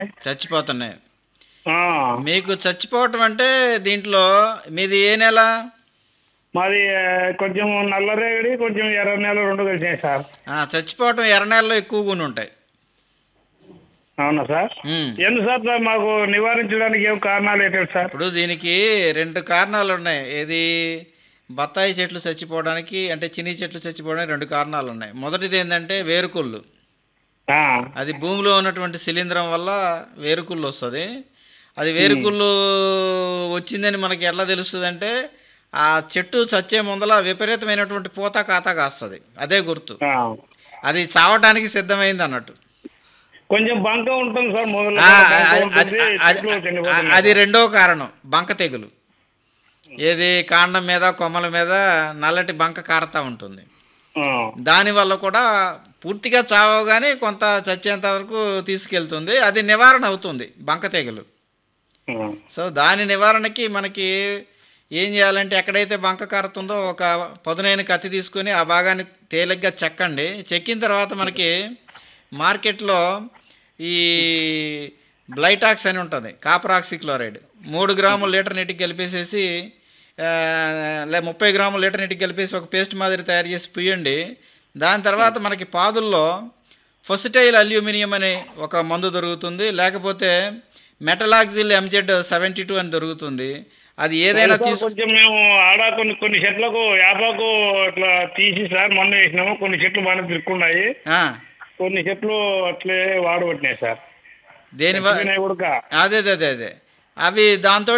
చచ్చిపోతున్నాయి ఆ, మీకు చచ్చిపోవటం అంటే దీంట్లో మీది ఏ నెల మాది ఆ, కొంచెం నల్లరేగడి కొంచెం ఎర్ర నెల రెండు కలిసినాయి సార్ ఆ, చచ్చిపోవటం ఎర్ర నెలలో ఎక్కువగా ఉంటాయి అవునా సార్ ఉమ్. ఎందుకు సార్ సార్ మాకు నివారించడానికి ఏం కారణాలు ఏంటంటే సార్ ఇప్పుడు దీనికి రెండు కారణాలు ఉన్నాయి ఏది బత్తాయి చెట్లు చచ్చిపోవడానికి అంటే చిన్ని చెట్లు చచ్చిపోవడానికి రెండు కారణాలు ఉన్నాయి మొదటిది ఏంటంటే వేరుకుళ్ళు ఆ, అది భూమిలో ఉన్నటువంటి శిలీంధ్రం వల్ల వేరుకుళ్ళు వస్తుంది అది వేరుకుళ్ళు వచ్చిందని మనకి ఎట్లా తెలుస్తుంది అంటే ఆ చెట్టు చచ్చే ముందల విపరీతమైనటువంటి పూత కాత కాస్తుంది అదే గుర్తు ఆ. అది చావటానికి సిద్ధమైంది అన్నట్టు కొంచెం బంక ఉంటుంది సార్ మొదలు ఆ, బంక అది- ఉంటుంది, అది- అది- చెట్లు చనిపోతున్నాయి. అది రెండో కారణం బంక తెగులు ఏది కాండం మీద కొమ్మల మీద నల్లటి బంక కారుతూ ఉంటుంది ఆ, దానివల్ల కూడా పూర్తిగా చావగానే కొంత చచ్చేంత వరకు తీసుకెళ్తుంది అది నివారణ అవుతుంది బంక తెగులు ఆ. సో దాని నివారణకి మనకి ఏం చేయాలంటే ఎక్కడైతే బంక కారుతుందో ఒక పదునైన కత్తి తీసుకొని ఆ భాగాన్ని తేలిగ్గా చెక్కండి చెక్కిన తర్వాత మనకి మార్కెట్లో ఈ బ్లైటాక్స్ అని ఉంటుంది కాపర్ ఆక్సిక్లోరైడ్ మూడు గ్రాములు లీటర్ నీటికి కలిపేసేసి ఆ, లే ముప్పై గ్రాములు లీటర్ నీటికి కలిపేసి ఒక పేస్ట్ మాదిరి తయారు చేసి పుయ్యండి దాని తర్వాత మనకి పాదుల్లో ఫొసిటైల్ అల్యూమినియం అనే ఒక మందు దొరుకుతుంది లేకపోతే మెటలాక్సిల్ ఎంజెడ్ సెవెంటీ టూ అని దొరుకుతుంది అది ఏదైనా సార్, తీసు కొంచెం మేము ఆడ కొన్ని కొన్ని చెట్లకు యాపాకు ఇట్లా తీసి సార్ మొన్న వేసినాము కొన్ని చెట్లు బాగానే తిరుక్కున్నాయి ఆ, కొన్ని చెట్లు అట్లే వాడబట్టినాయి సార్ దేని వ- చచ్చిపోయినాయి కూడా అదే అదే అదే అదే అవి దాంతో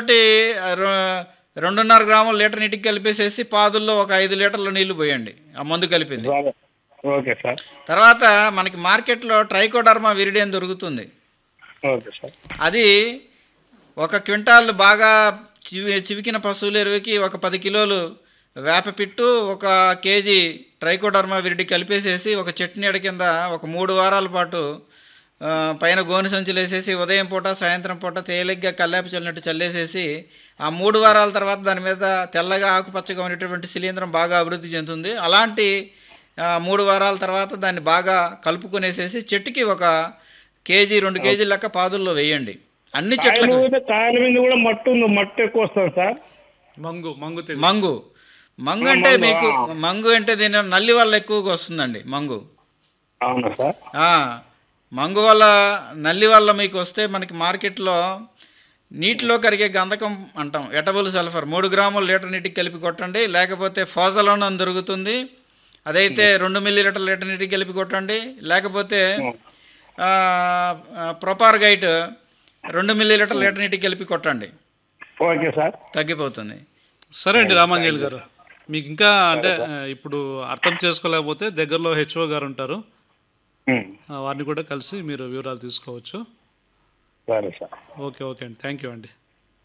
రెండున్నర గ్రాముల లీటర్ నీటికి కలిపేసేసి పాదుల్లో ఒక ఐదు లీటర్ల నీళ్లు పోయండి ఆ మందు కలిపింది సరే. ఓకే సార్ తర్వాత మనకి మార్కెట్లో ట్రైకోడర్మా విరిడియన్ దొరుకుతుంది ఓకే సార్ అది ఒక క్వింటాల్ బాగా చివి చివికిన పశువుల ఎరువుకి ఒక పది కిలోలు వేపపిట్టు ఒక కేజీ ట్రైకోడర్మా విరిడి కలిపేసేసి ఒక చట్నీ అడి కింద ఒక మూడు వారాల పాటు ఆ, పైన గోనె సంచులు వేసేసి ఉదయం పూట సాయంత్రం పూట తేలిగ్గా కల్లాపి చల్లినట్టు చల్లేసేసి ఆ మూడు వారాల తర్వాత దాని మీద తెల్లగా ఆకుపచ్చగా ఉండేటటువంటి శిలీంధ్రం బాగా అభివృద్ధి చెందుతుంది అలాంటి ఆ, మూడు వారాల తర్వాత దాన్ని బాగా కలుపుకొనేసేసి చెట్టుకి ఒక కేజీ రెండు కేజీ లెక్క పాదుల్లో వేయండి అన్ని కాయలు చెట్లకు కూడా కాయల మీద కూడా మట్టు ఉంది మట్టు ఎక్కువ వస్తుంది సార్ మంగు మంగు తెగులు మంగు మంగు అంటే మీకు మంగు అంటే దీని నల్లి వల్ల ఎక్కువగా వస్తుందండి మంగు అవునా సార్ ఆ, మంగు వల్ల నల్లి వల్ల మీకు వస్తే మనకి మార్కెట్లో నీటిలో కరిగే గంధకం అంటాం ఎటబుల్ సల్ఫర్ మూడు గ్రాములు లీటర్ నీటికి కలిపి కొట్టండి లేకపోతే ఫోజలోన్ అని దొరుకుతుంది అదైతే రెండు మిల్లీ లీటర్ లీటర్ నీటికి కలిపి కొట్టండి లేకపోతే ఆ, ఆ, ప్రొపార్గైట్ రెండు మిల్లీ లీటర్ లీటర్ నీటికి కలిపి కొట్టండి ఓకే సార్ తగ్గిపోతుంది సరే అండి రామాంజలి గారు మీకు ఇంకా అంటే ఆ, ఇప్పుడు అర్థం చేసుకోలేకపోతే దగ్గరలో హెచ్ఓ గారు ఉంటారు ఉమ్. ఆ, వారిని కూడా కలిసి మీరు వివరాలు తీసుకోవచ్చు సరే సార్ ఓకే ఓకే అండి థ్యాంక్ యూ అండి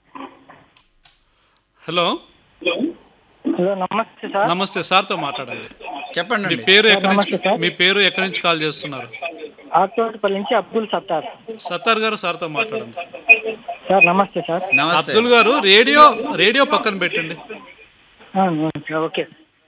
హలో హలో నమస్తే సార్ నమస్తే సార్తో మాట్లాడండి చెప్పండి మీ అండి పేరు ఎక్కడి నుంచి నమస్తే సార్. మీ పేరు ఎక్కడి నుంచి కాల్ చేస్తున్నారు ఆకుతోటపల్లి నుంచి అబ్దుల్ సత్తార్ సత్తార్ గారు సార్తో మాట్లాడండి సార్ నమస్తే సార్ నమస్తే అబ్దుల్ గారు రేడియో రేడియో పక్కన పెట్టండి ఆ, ఆ, ఓకే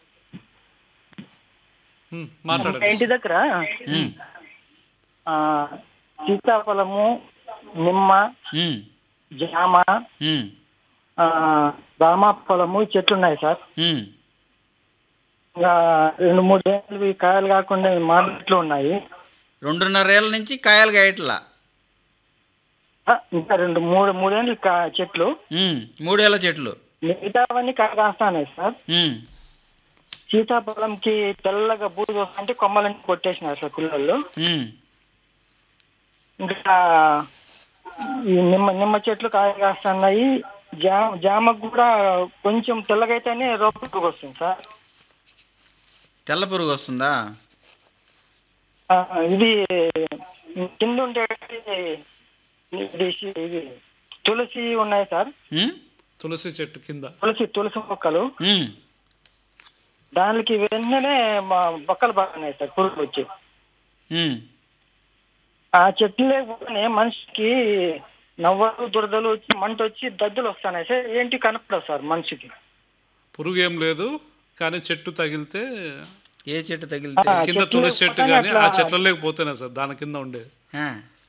ఉమ్, మా మాట్లాడండి ఇంటి దగ్గర ఉమ్, ఆ, సీతాఫలము నిమ్మ ఉమ్, జామ ఉమ్, ఆ, జామ ఫలము చెట్లు ఉన్నాయి సార్ ఉమ్. ఇంకా రెండు మూడు ఏళ్ళు ఈ కాయలు కాకుండా మార్కెట్లో ఉన్నాయి రెండున్నరేళ్ళ నుంచి కాయలు కాయట్లా ఆ, ఇంకా రెండు మూడు మూడేళ్ళు కా- చెట్లు ఉమ్, మూడేళ్ల చెట్లు మిగతావన్నీ కాయ కాస్తాయి సార్ ఉమ్, సీతాఫలంకి తెల్లగా బూడిద వస్తుంటే కొమ్మలన్నీ కొట్టేసినారు సార్ పిల్లలు ఉమ్, ఇంకా ఈ నిమ్మ నిమ్మ చెట్లు కాయ కాస్తున్నాయి జామ జామకు కూడా కొంచెం తెల్లగైతేనే రోపకు వస్తుంది సార్ తెల్ల పురుగు వస్తుందా ఆ, ఇది కింద ఉండే ఇది ఇది తులసి ఉన్నాయి సార్ ఉమ్, తులసి చెట్టు కింద తులసి తులసి మొక్కలు ఉమ్, దానికి వెంటనే మా బొక్కలు బాగున్నాయి సార్ పురుగు వచ్చి ఉమ్. ఆ చెట్లు లేకపోతే మనిషికి నవ్వలు దురదలు వచ్చి మంట వచ్చి దద్దులు వస్తున్నాయి సార్ ఏంటి కనపడవు సార్ మనిషికి పురుగు ఏం లేదు కానీ చెట్టు తగిలితే ఏ చెట్టు తగిలితే ఆ, కింద చెట్లు తులసి చెట్టు పక్కనే కానీ ఆ అట్లా- చెట్లలోకి పోతున్నాయి సార్ దాని కింద ఉండేది ఆ,